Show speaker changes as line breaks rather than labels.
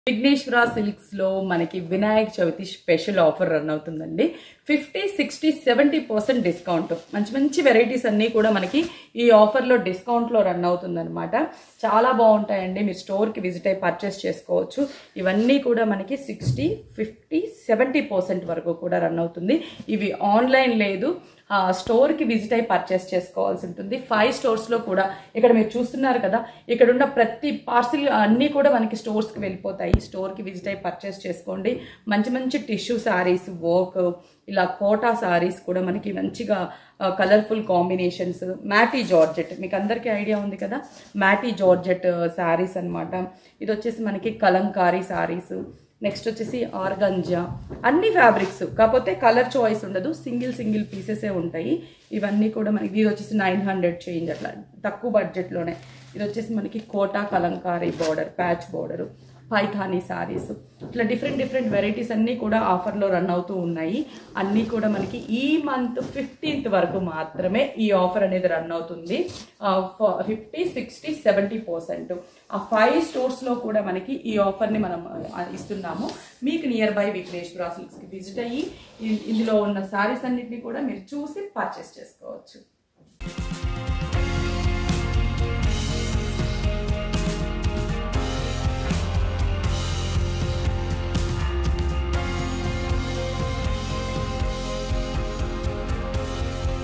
Vighneshwara silks లో మనకి Vinayaka Chavithi special offer run అవుతుందండి fifty sixty seventy percent discount మంచి మంచి వెరైటీస్ అన్నీ కూడా మనకి ఈ ఆఫర్లో డిస్కౌంట్లో రన్ అవుతుందన్నమాట చాలా బాగుంటాయండి మీరు స్టోర్కి విజిట్ అయ్యి పర్చేస్ చేసుకోవచ్చు ఇవన్నీ కూడా మనకి సిక్స్టీ ఫిఫ్టీ సెవెంటీ పర్సెంట్ వరకు కూడా రన్ అవుతుంది ఇవి ఆన్లైన్ లేదు ఆ, స్టోర్కి విజిట్ అయ్యి పర్చేస్ చేసుకోవాల్సి ఉంటుంది ఫైవ్ స్టోర్స్లో కూడా ఇక్కడ మీరు చూస్తున్నారు కదా ఇక్కడ ఉన్న ప్రతి పార్సిల్ అన్నీ కూడా మనకి స్టోర్స్కి వెళ్ళిపోతాయి స్టోర్కి విజిట్ అయ్యి పర్చేస్ చేసుకోండి మంచి మంచి టిష్యూ శారీస్ వర్క్ ఇలా కోటా శారీస్ కూడా మనకి మంచిగా కలర్ఫుల్ కాంబినేషన్స్ మ్యాటీ జార్జెట్ మీకు అందరికీ ఐడియా ఉంది కదా మ్యాటీ జార్జెట్ శారీస్ అన్నమాట ఇది వచ్చేసి మనకి కలంకారీ శారీస్ నెక్స్ట్ వచ్చేసి ఆర్గంజా అన్ని ఫ్యాబ్రిక్స్ కాకపోతే కలర్ చాయిస్ ఉండదు సింగిల్ సింగిల్ పీసెసే ఉంటాయి ఇవన్నీ కూడా మనకి ఇది వచ్చేసి నైన్ హండ్రెడ్ చేంజ్ అట్లా తక్కువ బడ్జెట్లోనే ఇది వచ్చేసి మనకి Kota Kalamkari border patch border Paithani saris ఇట్లా డిఫరెంట్ డిఫరెంట్ వెరైటీస్ అన్నీ కూడా ఆఫర్లో రన్ అవుతూ ఉన్నాయి అన్నీ కూడా మనకి ఈ మంత్ ఫిఫ్టీన్త్ వరకు మాత్రమే ఈ ఆఫర్ అనేది రన్ అవుతుంది ఫిఫ్టీ సిక్స్టీ సెవెంటీ పర్సెంట్ ఆ ఫైవ్ స్టోర్స్లో కూడా మనకి ఈ ఆఫర్ని మనం ఆ, ఇస్తున్నాము మీకు నియర్ బై విఘ్నేశ్వర సిల్క్స్కి విజిట్ అయ్యి ఇ- ఇందులో ఉన్న సారీస్ అన్నిటిని కూడా మీరు చూసి పర్చేస్ చేసుకోవచ్చు